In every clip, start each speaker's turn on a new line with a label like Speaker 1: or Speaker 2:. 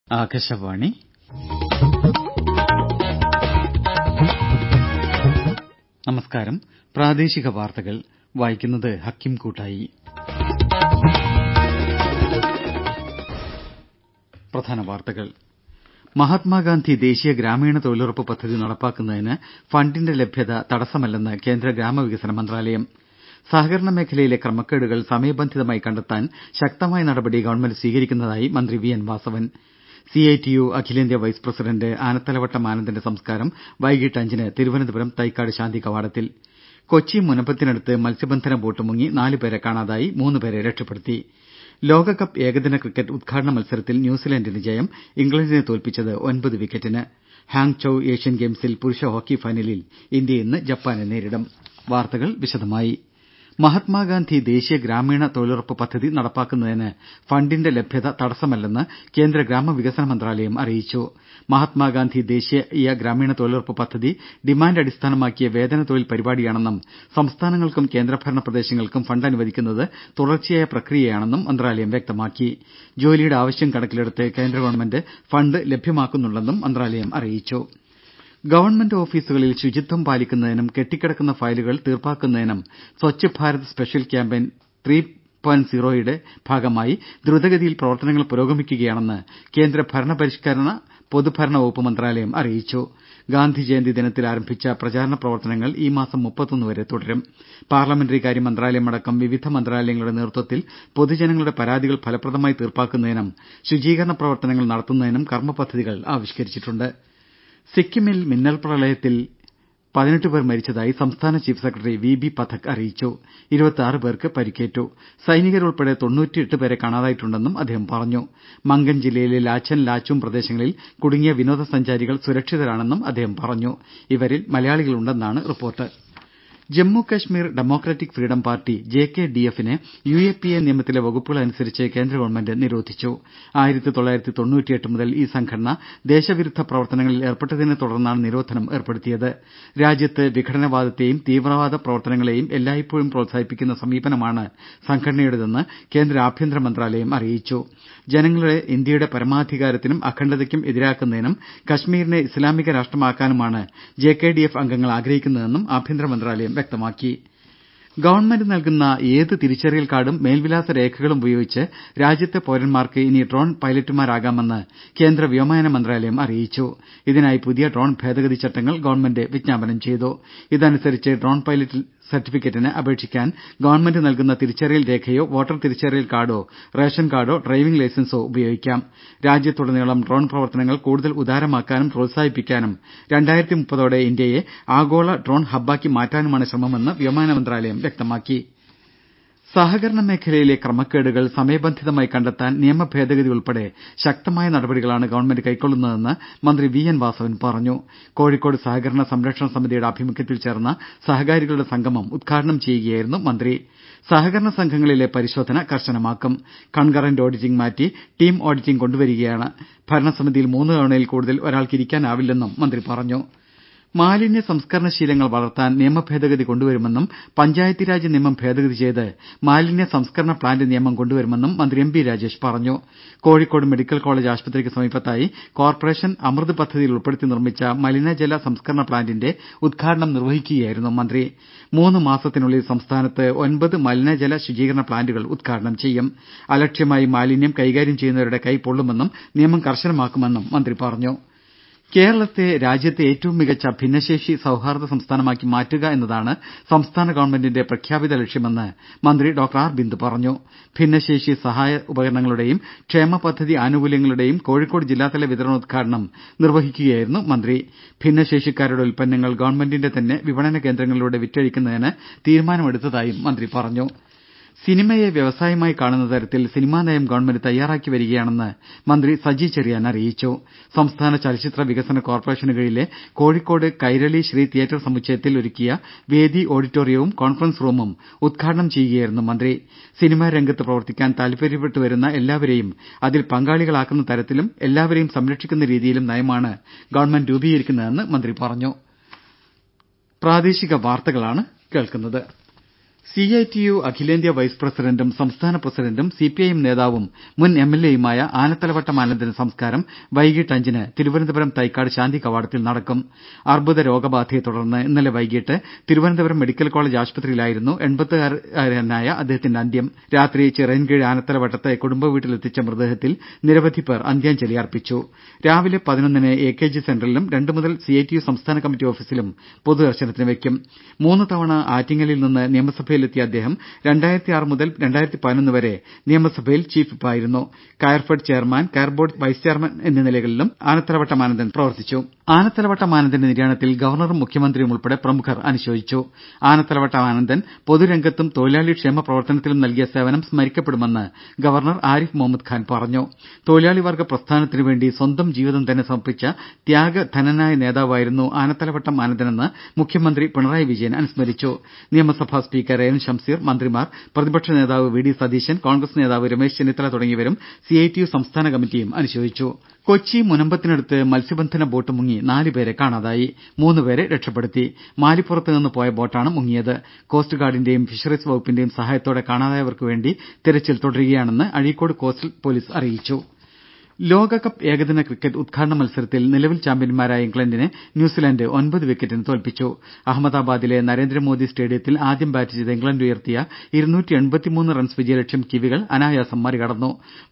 Speaker 1: ആകാശവാണി നമസ്കാരം പ്രാദേശിക വാർത്തകൾ വായിക്കുന്നത് ഹക്കിം കൂട്ടായി പ്രധാന വാർത്തകൾ മഹാത്മാഗാന്ധി ദേശീയ ഗ്രാമീണ തൊഴിലുറപ്പ് പദ്ധതി നടപ്പാക്കുന്നതിന് ഫണ്ടിന്റെ ലഭ്യത തടസ്സമല്ലെന്ന് കേന്ദ്ര ഗ്രാമവികസന മന്ത്രാലയം സഹകരണ മേഖലയിലെ ക്രമക്കേടുകൾ സമയബന്ധിതമായി കണ്ടെത്താൻ ശക്തമായ നടപടി ഗവൺമെന്റ് സ്വീകരിക്കുന്നതായി മന്ത്രി വി എൻ വാസവൻ സിഐടിയു അഖിലേന്ത്യാ വൈസ് പ്രസിഡന്റ് ആനത്തലവട്ടം ആനന്ദന്റെ സംസ്കാരം വൈകിട്ട് അഞ്ചിന് തിരുവനന്തപുരം തൈക്കാട് ശാന്തി കവാടത്തിൽ കൊച്ചി മുനമ്പത്തിനടുത്ത് മത്സ്യബന്ധന ബോട്ട് മുങ്ങി നാലുപേരെ കാണാതായി മൂന്നുപേരെ രക്ഷപ്പെടുത്തി ലോകകപ്പ് ഏകദിന ക്രിക്കറ്റ് ഉദ്ഘാടന മത്സരത്തിൽ ന്യൂസിലൻഡിന് ജയം ഇംഗ്ലണ്ടിനെ തോൽപ്പിച്ചത് ഒൻപത് വിക്കറ്റിന് ഹാങ്ചൌ ഏഷ്യൻ ഗെയിംസിൽ പുരുഷ ഹോക്കി ഫൈനലിൽ ഇന്ത്യ ഇന്ന് ജപ്പാനെ നേരിടും വാർത്തകൾ വിശദമായി മഹാത്മാഗാന്ധി ദേശീയ ഗ്രാമീണ തൊഴിലുറപ്പ് പദ്ധതി നടപ്പാക്കുന്നതിന് ഫണ്ടിന്റെ ലഭ്യത തടസ്സമല്ലെന്ന് കേന്ദ്ര ഗ്രാമവികസന മന്ത്രാലയം അറിയിച്ചു മഹാത്മാഗാന്ധി ദേശീയ ഗ്രാമീണ തൊഴിലുറപ്പ് പദ്ധതി ഡിമാന്റ് അടിസ്ഥാനമാക്കിയ വേതന തൊഴിൽ പരിപാടിയാണെന്നും സംസ്ഥാനങ്ങൾക്കും കേന്ദ്രഭരണ പ്രദേശങ്ങൾക്കും ഫണ്ട് അനുവദിക്കുന്നത് തുടർച്ചയായ പ്രക്രിയയാണെന്നും മന്ത്രാലയം വ്യക്തമാക്കി ജോലിയുടെ ആവശ്യം കണക്കിലെടുത്ത് കേന്ദ്ര ഗവൺമെന്റ് ഫണ്ട് ലഭ്യമാക്കുന്നുണ്ടെന്നും മന്ത്രാലയം അറിയിച്ചു ഗവൺമെന്റ് ഓഫീസുകളിൽ ശുചിത്വം പാലിക്കുന്നതിനും കെട്ടിക്കിടക്കുന്ന ഫയലുകൾ തീർപ്പാക്കുന്നതിനും Swachh Bharat special campaign three point സീറോയുടെ ഭാഗമായി ദ്രുതഗതിയിൽ പ്രവർത്തനങ്ങൾ പുരോഗമിക്കുകയാണെന്ന് കേന്ദ്ര ഭരണപരിഷ്കരണ പൊതുഭരണ വകുപ്പ് മന്ത്രാലയം അറിയിച്ചു ഗാന്ധി ജയന്തി ദിനത്തിൽ ആരംഭിച്ച പ്രചാരണ പ്രവർത്തനങ്ങൾ ഈ മാസം വരെ തുടരും പാർലമെന്ററി കാര്യ മന്ത്രാലയമടക്കം വിവിധ മന്ത്രാലയങ്ങളുടെ നേതൃത്വത്തിൽ പൊതുജനങ്ങളുടെ പരാതികൾ ഫലപ്രദമായി തീർപ്പാക്കുന്നതിനും ശുചീകരണ പ്രവർത്തനങ്ങൾ നടത്തുന്നതിനും കർമ്മപദ്ധതികൾ ആവിഷ്കരിച്ചിട്ടുണ്ട് സിക്കിമിൽ മിന്നൽ പ്രളയത്തിൽ പതിനെട്ട് പേർ മരിച്ചതായി സംസ്ഥാന chief secretary V B Pathak അറിയിച്ചു ഇരുപത്തിയാറ് പേർക്ക് പരിക്കേറ്റു സൈനികരുൾപ്പെടെ തൊണ്ണൂറ്റിയെട്ട് പേരെ കാണാതായിട്ടുണ്ടെന്നും അദ്ദേഹം പറഞ്ഞു മംഗൻ ജില്ലയിലെ ലാച്ചൻ ലാച്ചും പ്രദേശങ്ങളിൽ കുടുങ്ങിയ വിനോദസഞ്ചാരികൾ സുരക്ഷിതരാണെന്നും അദ്ദേഹം പറഞ്ഞു ഇവരിൽ മലയാളികളുണ്ടെന്നാണ് report Jammu Kashmir Democratic Freedom Party J K D എഫിനെ യു എ പി എ നിയമത്തിലെ വകുപ്പുകൾ അനുസരിച്ച് കേന്ദ്ര ഗവൺമെന്റ് നിരോധിച്ചു മുതൽ ഈ സംഘടന ദേശവിരുദ്ധ പ്രവർത്തനങ്ങളിൽ ഏർപ്പെട്ടതിനെ തുടർന്നാണ് നിരോധനം ഏർപ്പെടുത്തിയത് രാജ്യത്ത് വിഘടനവാദത്തെയും തീവ്രവാദ പ്രവർത്തനങ്ങളെയും എല്ലായ്പോഴും പ്രോത്സാഹിപ്പിക്കുന്ന സമീപനമാണ് സംഘടനയുടേതെന്ന് കേന്ദ്ര ആഭ്യന്തര മന്ത്രാലയം അറിയിച്ചു ജനങ്ങളെ ഇന്ത്യയുടെ പരമാധികാരത്തിനും അഖണ്ഡതയ്ക്കും എതിരാക്കുന്നതിനും കശ്മീരിനെ ഇസ്ലാമിക രാഷ്ട്രമാക്കാനുമാണ് ജെ കെ ഡി എഫ് അംഗങ്ങൾ ആഗ്രഹിക്കുന്നതെന്നും ആഭ്യന്തര മന്ത്രാലയം വ്യക്തമാക്കി ഗവൺമെന്റ് നൽകുന്ന ഏത് തിരിച്ചറിയൽ കാർഡും മേൽവിലാസ രേഖകളും ഉപയോഗിച്ച് രാജ്യത്തെ പൌരന്മാർക്ക് ഇനി ഡ്രോൺ പൈലറ്റുമാരാകാമെന്ന് കേന്ദ്ര വ്യോമയാന മന്ത്രാലയം അറിയിച്ചു ഇതിനായി പുതിയ ഡ്രോൺ ഭേദഗതി ചട്ടങ്ങൾ ഗവൺമെന്റ് വിജ്ഞാപനം ചെയ്തു ഇതനുസരിച്ച് ഡ്രോൺ പൈലറ്റ് സർട്ടിഫിക്കറ്റിന് അപേക്ഷിക്കാൻ ഗവൺമെന്റ് നൽകുന്ന തിരിച്ചറിയൽ രേഖയോ വോട്ടർ തിരിച്ചറിയൽ കാർഡോ റേഷൻ കാർഡോ ഡ്രൈവിംഗ് ലൈസൻസോ ഉപയോഗിക്കാം രാജ്യത്തുടനീളം ഡ്രോൺ പ്രവർത്തനങ്ങൾ കൂടുതൽ ഉദാരമാക്കാനും പ്രോത്സാഹിപ്പിക്കാനും രണ്ടായിരത്തി ഇന്ത്യയെ ആഗോള ഡ്രോൺ ഹബ്ബാക്കി മാറ്റാനുമാണ് ശ്രമമെന്ന് വ്യോമയാന മന്ത്രാലയം വ്യക്തമാക്കി സഹകരണ മേഖലയിലെ ക്രമക്കേടുകൾ സമയബന്ധിതമായി കണ്ടെത്താൻ നിയമ ഭേദഗതി ഉൾപ്പെടെ ശക്തമായ നടപടികളാണ് ഗവൺമെന്റ് കൈക്കൊള്ളുന്നതെന്ന് മന്ത്രി വി എൻ വാസവൻ പറഞ്ഞു കോഴിക്കോട് സഹകരണ സംരക്ഷണ സമിതിയുടെ ആഭിമുഖ്യത്തിൽ ചേർന്ന സഹകാരികളുടെ സംഗമം ഉദ്ഘാടനം ചെയ്യുകയായിരുന്നു മന്ത്രി സഹകരണ സംഘങ്ങളിലെ പരിശോധന കർശനമാക്കും കൺകറന്റ് ഓഡിറ്റിംഗ് മാറ്റി ടീം ഓഡിറ്റിംഗ് കൊണ്ടുവരികയാണ് ഭരണസമിതിയിൽ മൂന്ന് തവണയിൽ കൂടുതൽ ഒരാൾക്ക് ഇരിക്കാനാവില്ലെന്നും മന്ത്രി പറഞ്ഞു മാലിന്യ സംസ്കരണ ശീലങ്ങൾ വളർത്താൻ നിയമ ഭേദഗതി കൊണ്ടുവരുമെന്നും പഞ്ചായത്തീരാജ് നിയമം ഭേദഗതി ചെയ്ത് മാലിന്യ സംസ്കരണ പ്ലാന്റ് നിയമം കൊണ്ടുവരുമെന്നും മന്ത്രി എം ബി രാജേഷ് പറഞ്ഞു കോഴിക്കോട് മെഡിക്കൽ കോളജ് ആശുപത്രിക്ക് സമീപത്തായി കോർപ്പറേഷൻ അമൃത് പദ്ധതിയിൽ ഉൾപ്പെടുത്തി നിർമ്മിച്ച മലിനജല സംസ്കരണ പ്ലാന്റിന്റെ ഉദ്ഘാടനം നിർവഹിക്കുകയായിരുന്നു മന്ത്രി മൂന്ന് മാസത്തിനുള്ളിൽ സംസ്ഥാനത്ത് ഒൻപത് മലിനജല ശുചീകരണ പ്ലാന്റുകൾ ഉദ്ഘാടനം ചെയ്യും അലക്ഷ്യമായി മാലിന്യം കൈകാര്യം ചെയ്യുന്നവരുടെ കൈ പൊള്ളുമെന്നും നിയമം കർശനമാക്കുമെന്നും മന്ത്രി പറഞ്ഞു കേരളത്തെ രാജ്യത്തെ ഏറ്റവും മികച്ച ഭിന്നശേഷി സൌഹാർദ്ദ സംസ്ഥാനമാക്കി മാറ്റുക എന്നതാണ് സംസ്ഥാന ഗവൺമെന്റിന്റെ പ്രഖ്യാപിത ലക്ഷ്യമെന്ന് മന്ത്രി ഡോക്ടർ ആർ ബിന്ദു പറഞ്ഞു ഭിന്നശേഷി സഹായ ഉപകരണങ്ങളുടെയും ക്ഷേമ പദ്ധതി ആനുകൂല്യങ്ങളുടെയും കോഴിക്കോട് ജില്ലാതല വിതരണോദ്ഘാടനം നിർവഹിക്കുകയായിരുന്നു മന്ത്രി ഭിന്നശേഷിക്കാരുടെ ഉൽപ്പന്നങ്ങൾ ഗവൺമെന്റിന്റെ തന്നെ വിപണന കേന്ദ്രങ്ങളിലൂടെ വിറ്റഴിക്കുന്നതിന് തീരുമാനമെടുത്തതായും മന്ത്രി പറഞ്ഞു സിനിമയെ വ്യവസായമായി കാണുന്ന തരത്തിൽ സിനിമാ നയം ഗവൺമെന്റ് തയ്യാറാക്കി വരികയാണെന്ന് മന്ത്രി സജി ചെറിയാൻ അറിയിച്ചു സംസ്ഥാന ചലച്ചിത്ര വികസന കോർപ്പറേഷന് കീഴിലെ കോഴിക്കോട് കൈരളി ശ്രീ തിയേറ്റർ സമുച്ചയത്തിൽ ഒരുക്കിയ വേദി ഓഡിറ്റോറിയവും കോൺഫറൻസ് റൂമും ഉദ്ഘാടനം ചെയ്യുകയായിരുന്നു മന്ത്രി സിനിമാ രംഗത്ത് പ്രവർത്തിക്കാൻ താൽപര്യപ്പെട്ടു വരുന്ന എല്ലാവരെയും അതിൽ പങ്കാളികളാക്കുന്ന തരത്തിലും എല്ലാവരെയും സംരക്ഷിക്കുന്ന രീതിയിലും നയമാണ് ഗവൺമെന്റ് രൂപീകരിക്കുന്നതെന്ന് മന്ത്രി പറഞ്ഞു സി ഐ ടി യു അഖിലേന്ത്യാ വൈസ് പ്രസിഡന്റും സംസ്ഥാന പ്രസിഡന്റും സി പി ഐ എം നേതാവും മുൻ എം എൽ എയുമായ ആനത്തലവട്ടം ആനന്ദന്റെ സംസ്കാരം വൈകിട്ട് അഞ്ചിന് തിരുവനന്തപുരം തൈക്കാട് ശാന്തി കവാടത്തിൽ നടക്കും അർബുദ രോഗബാധയെ തുടർന്ന് ഇന്നലെ വൈകിട്ട് തിരുവനന്തപുരം മെഡിക്കൽ കോളജ് ആശുപത്രിയിലായിരുന്നു എൺപത്തിയാറുകാരനായ അദ്ദേഹത്തിന്റെ അന്ത്യം രാത്രി ചിറയൻകീഴ് ആനത്തലവട്ടത്തെ കുടുംബ വീട്ടിലെത്തിച്ച മൃതദേഹത്തിൽ നിരവധി പേർ അന്ത്യാഞ്ജലി അർപ്പിച്ചു രാവിലെ പതിനൊന്നിന് എ കെ ജി സെന്ററിലും രണ്ട് മുതൽ സി ഐ ടി യു സംസ്ഥാന കമ്മിറ്റി ഓഫീസിലും പൊതുദർശനത്തിന് വെയ്ക്കും മൂന്ന് തവണ ആറ്റിങ്ങലിൽ നിന്ന് നിയമസഭയിലെത്തിയ അദ്ദേഹം രണ്ടായിരത്തി ആറ് മുതൽ രണ്ടായിരത്തി പതിനൊന്ന് വരെ നിയമസഭയിൽ ചീഫ് വിപ്പായിരുന്നു Coirfed chairman coir board vice chairman എന്നീ നിലകളിലും ആനത്തലവട്ടം ആനന്ദൻ പ്രവർത്തിച്ചു ആനത്തലവട്ടം ആനന്ദന്റെ നിര്യാണത്തിൽ ഗവർണറും മുഖ്യമന്ത്രിയും ഉൾപ്പെടെ പ്രമുഖർ അനുശോചിച്ചു ആനത്തലവട്ടം ആനന്ദൻ പൊതുരംഗത്തും തൊഴിലാളി ക്ഷേമ പ്രവർത്തനത്തിലും നൽകിയ സേവനം സ്മരിക്കപ്പെടുമെന്ന് ഗവർണർ ആരിഫ് മുഹമ്മദ് ഖാൻ പറഞ്ഞു തൊഴിലാളി വർഗ പ്രസ്ഥാനത്തിനു വേണ്ടി സ്വന്തം ജീവിതം തന്നെ സമർപ്പിച്ച ത്യാഗധനനായ നേതാവായിരുന്നു ആനത്തലവട്ടം ആനന്ദനെന്ന് മുഖ്യമന്ത്രി പിണറായി വിജയൻ അനുസ്മരിച്ചു നിയമസഭാ സ്പീക്കർ എ എൻ ഷംസീർ മന്ത്രിമാർ പ്രതിപക്ഷ നേതാവ് വി ഡി സതീശൻ കോൺഗ്രസ് നേതാവ് രമേശ് ചെന്നിത്തല തുടങ്ങിയവരും സി ഐ ടി യു സംസ്ഥാന കമ്മിറ്റിയും അനുശോചിച്ചു കൊച്ചി മുനമ്പത്തിനടുത്ത് മത്സ്യബന്ധന ബോട്ട് മുങ്ങി നാലുപേരെ കാണാതായി മൂന്നുപേരെ രക്ഷപ്പെടുത്തി മാലിപ്പുറത്ത് നിന്ന് പോയ ബോട്ടാണ് മുങ്ങിയത് കോസ്റ്റ് ഗാർഡിന്റെയും ഫിഷറീസ് വകുപ്പിന്റെയും സഹായത്തോടെ കാണാതായവർക്ക് വേണ്ടി തെരച്ചിൽ തുടരുകയാണെന്ന് അഴീക്കോട് കോസ്റ്റൽ പോലീസ് അറിയിച്ചു ലോകകപ്പ് ഏകദിന ക്രിക്കറ്റ് ഉദ്ഘാടന മത്സരത്തിൽ നിലവിൽ ചാമ്പ്യന്മാരായ ഇംഗ്ലണ്ടിനെ ന്യൂസിലാന്റ് ഒൻപത് വിക്കറ്റിന് തോൽപ്പിച്ചു അഹമ്മദാബാദിലെ നരേന്ദ്രമോദി സ്റ്റേഡിയത്തിൽ ആദ്യം ബാറ്റ് ചെയ്ത ഇംഗ്ലണ്ട് ഉയർത്തിയ റൺസ് വിജയലക്ഷ്യം കിവികൾ അനായാസം മറികടന്നു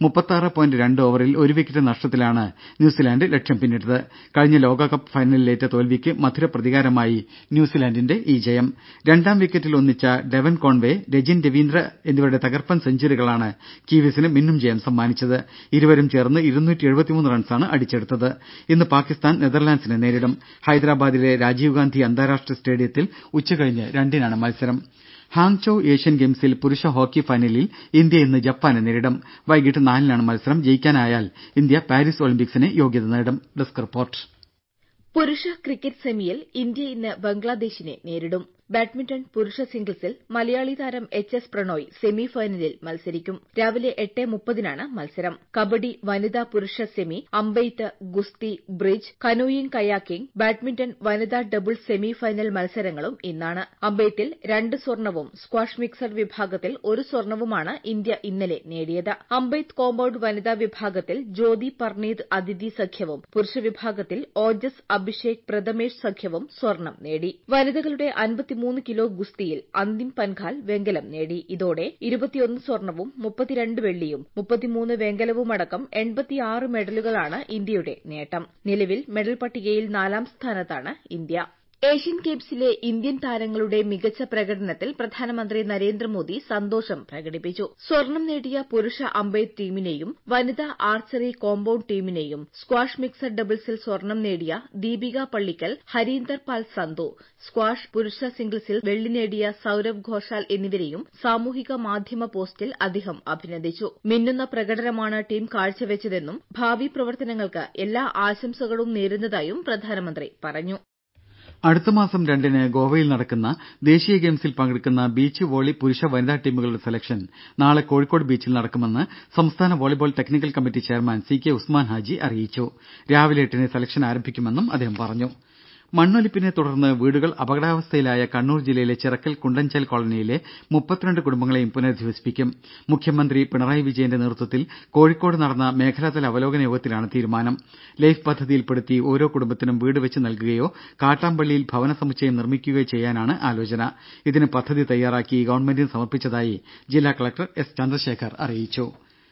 Speaker 1: ഓവറിൽ ഒരു വിക്കറ്റ് നഷ്ടത്തിലാണ് ന്യൂസിലാന്റ് ലക്ഷ്യം പിന്നിട്ടത് കഴിഞ്ഞ ലോകകപ്പ് ഫൈനലിലേറ്റ തോൽവിക്ക് മധുര പ്രതികാരമായി ന്യൂസിലാന്റിന്റെ ഈ ജയം രണ്ടാം വിക്കറ്റിൽ ഒന്നിച്ച ഡെവൻ കോൺവെ രജിൻ രവീന്ദ്ര എന്നിവരുടെ തകർപ്പൻ സെഞ്ചുറികളാണ് കിവീസിന് മിന്നും ജയം സമ്മാനിച്ചത് ഇരുവരും ചേർന്ന് റൺസാണ് അടിച്ചെടുത്തത് ഇന്ന് പാകിസ്ഥാൻ നെതർലാൻഡ്സിനെ നേരിടും ഹൈദരാബാദിലെ രാജീവ് ഗാന്ധി അന്താരാഷ്ട്ര സ്റ്റേഡിയത്തിൽ ഉച്ചകഴിഞ്ഞ് രണ്ടിനാണ് മത്സരം ഹാങ്ചോ ഏഷ്യൻ ഗെയിംസിൽ പുരുഷ ഹോക്കി ഫൈനലിൽ ഇന്ത്യ ഇന്ന് ജപ്പാനെ നേരിടും വൈകിട്ട് നാലിനാണ് മത്സരം ജയിക്കാനായാൽ ഇന്ത്യ പാരീസ് ഒളിമ്പിക്സിന് യോഗ്യത നേടും ഡെസ്ക് റിപ്പോർട്ട്
Speaker 2: പുരുഷ ക്രിക്കറ്റ് സെമിയിൽ ഇന്ത്യ ഇന്ന് ബംഗ്ലാദേശിനെ നേരിടും ബാഡ്മിന്റൺ പുരുഷ സിംഗിൾസിൽ മലയാളി താരം എച്ച് എസ് പ്രണോയ് സെമി ഫൈനലിൽ മത്സരിക്കും രാവിലെ എട്ട് മുപ്പതിനാണ് മത്സരം കബഡി വനിതാ പുരുഷ സെമി അമ്പെയ്ത്ത് ഗുസ്തി ബ്രിഡ്ജ് കനോയിങ് കയാക്കിംഗ് ബാഡ്മിന്റൺ വനിതാ ഡബിൾസ് സെമി ഫൈനൽ മത്സരങ്ങളും ഇന്നാണ് അമ്പെയ്ത്തിൽ രണ്ട് സ്വർണവും സ്ക്വാഷ് മിക്സഡ് വിഭാഗത്തിൽ ഒരു സ്വർണവുമാണ് ഇന്ത്യ ഇന്നലെ നേടിയത് അമ്പെയ്ത്ത് കോമ്പൌണ്ട് വനിതാ വിഭാഗത്തിൽ ജ്യോതി പർണീത് അതിഥി സഖ്യവും പുരുഷ വിഭാഗത്തിൽ ഓജസ് അഭിഷേക് പ്രഥമേഷ് സഖ്യവും സ്വർണം നേടി വനിതകളുടെ മൂന്ന് കിലോ ഗുസ്തിയിൽ അന്തിം പൻഘാൽ വെങ്കലം നേടി ഇതോടെ ഇരുപത്തിയൊന്ന് സ്വർണവും മുപ്പത്തിരണ്ട് വെള്ളിയും മുപ്പത്തിമൂന്ന് വെങ്കലവുമടക്കം എൺപത്തിയാറ് മെഡലുകളാണ് ഇന്ത്യയുടെ നേട്ടം നിലവിൽ മെഡൽ പട്ടികയിൽ നാലാം സ്ഥാനത്താണ് ഇന്ത്യ ഏഷ്യൻ ഗെയിംസിലെ ഇന്ത്യൻ താരങ്ങളുടെ മികച്ച പ്രകടനത്തിൽ പ്രധാനമന്ത്രി നരേന്ദ്രമോദി സന്തോഷം പ്രകടിപ്പിച്ചു സ്വർണം നേടിയ പുരുഷ അമ്പെയ്ത്ത് ടീമിനെയും വനിതാ ആർച്ചറി കോമ്പൌണ്ട് ടീമിനെയും സ്ക്വാഷ് മിക്സഡ് ഡബിൾസിൽ സ്വർണം നേടിയ ദീപിക പള്ളിക്കൽ ഹരീന്ദർ പാൽ സന്ധു സ്ക്വാഷ് പുരുഷ സിംഗിൾസിൽ വെള്ളി നേടിയ സൌരവ് ഘോഷാൽ എന്നിവരെയും സാമൂഹിക മാധ്യമ പോസ്റ്റിൽ അദ്ദേഹം അഭിനന്ദിച്ചു മിന്നുന്ന പ്രകടനമാണ് ടീം കാഴ്ചവെച്ചതെന്നും ഭാവി പ്രവർത്തനങ്ങൾക്ക് എല്ലാ ആശംസകളും നേരുന്നതായും പ്രധാനമന്ത്രി പറഞ്ഞു
Speaker 1: അടുത്ത മാസം രണ്ടിന് ഗോവയിൽ നടക്കുന്ന ദേശീയ ഗെയിംസിൽ പങ്കെടുക്കുന്ന ബീച്ച് വോളി പുരുഷ വനിതാ ടീമുകളുടെ സെലക്ഷൻ നാളെ കോഴിക്കോട് ബീച്ചിൽ നടക്കുമെന്ന് സംസ്ഥാന volleyball technical committee chairman C K Usman Haji അറിയിച്ചു രാവിലെ എട്ടിന് സെലക്ഷൻ ആരംഭിക്കുമെന്നും അദ്ദേഹം പറഞ്ഞു മണ്ണൊലിപ്പിനെ തുടർന്ന് വീടുകൾ അപകടാവസ്ഥയിലായ കണ്ണൂർ ജില്ലയിലെ ചിറക്കൽ കുണ്ടഞ്ചൽ കോളനിയിലെ മുപ്പത്തിരണ്ട് കുടുംബങ്ങളെയും പുനരധിവസിപ്പിക്കും മുഖ്യമന്ത്രി പിണറായി വിജയന്റെ നേതൃത്വത്തിൽ കോഴിക്കോട് നടന്ന മേഖലാതല അവലോകന യോഗത്തിലാണ് തീരുമാനം ലൈഫ് പദ്ധതിയിൽപ്പെടുത്തി ഓരോ കുടുംബത്തിനും വീട് വെച്ച് നൽകുകയോ കാട്ടാമ്പള്ളിയിൽ ഭവന സമുച്ചയം നിർമ്മിക്കുകയോ ചെയ്യാനാണ് ആലോചന ഇതിന് പദ്ധതി തയ്യാറാക്കി ഗവൺമെന്റിന് സമർപ്പിച്ചതായി ജില്ലാ കലക്ടർ എസ് ചന്ദ്രശേഖർ അറിയിച്ചു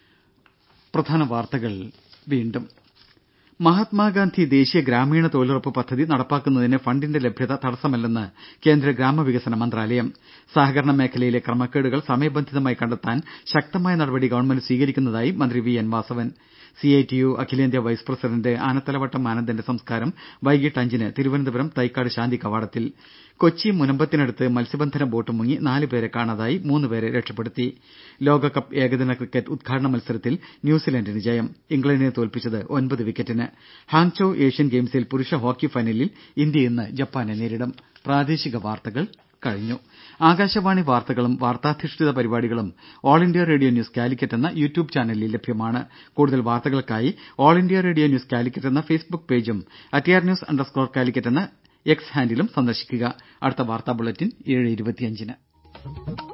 Speaker 1: മഹാത്മാഗാന്ധി ദേശീയ ഗ്രാമീണ തൊഴിലുറപ്പ് പദ്ധതി നടപ്പാക്കുന്നതിന് ഫണ്ടിന്റെ ലഭ്യത തടസ്സമല്ലെന്ന് കേന്ദ്ര ഗ്രാമവികസന മന്ത്രാലയം സഹകരണ മേഖലയിലെ ക്രമക്കേടുകൾ സമയബന്ധിതമായി കണ്ടെത്താൻ ശക്തമായ നടപടി ഗവൺമെന്റ് സ്വീകരിക്കുന്നതായി മന്ത്രി V N Vasavan C I T U അഖിലേന്ത്യാ വൈസ് പ്രസിഡന്റ് ആനത്തലവട്ടം ആനന്ദന്റെ സംസ്കാരം വൈകിട്ട് അഞ്ചിന് തിരുവനന്തപുരം തൈക്കാട് ശാന്തി കവാടത്തിൽ കൊച്ചി മുനമ്പത്തിനടുത്ത് മത്സ്യബന്ധന ബോട്ട് മുങ്ങി നാലുപേരെ കാണാതായി മൂന്നുപേരെ രക്ഷപ്പെടുത്തി ലോകകപ്പ് ഏകദിന ക്രിക്കറ്റ് ഉദ്ഘാടന മത്സരത്തിൽ ന്യൂസിലൻഡിന് ജയം ഇംഗ്ലണ്ടിനെ തോൽപ്പിച്ചത് ഒൻപത് വിക്കറ്റിന് ഹാങ്ചോ ഏഷ്യൻ ഗെയിംസിൽ പുരുഷ ഹോക്കി ഫൈനലിൽ ഇന്ത്യ ഇന്ന് ജപ്പാനെ നേരിടും പ്രാദേശിക വാർത്തകൾ കഴിഞ്ഞു ആകാശവാണി വാർത്തകളും വാർത്താധിഷ്ഠിത പരിപാടികളും All India Radio News Calicut എന്ന യൂട്യൂബ് ചാനലിൽ ലഭ്യമാണ് കൂടുതൽ വാർത്തകൾക്കായി All India Radio News Calicut എന്ന ഫേസ്ബുക്ക് പേജും at R news underscore Calicut എന്ന എക്സ് ഹാൻഡിലും സന്ദർശിക്കുക അടുത്ത വാർത്താ ബുള്ളറ്റിൻ ഏഴ് ഇരുപത്തിയഞ്ചിന്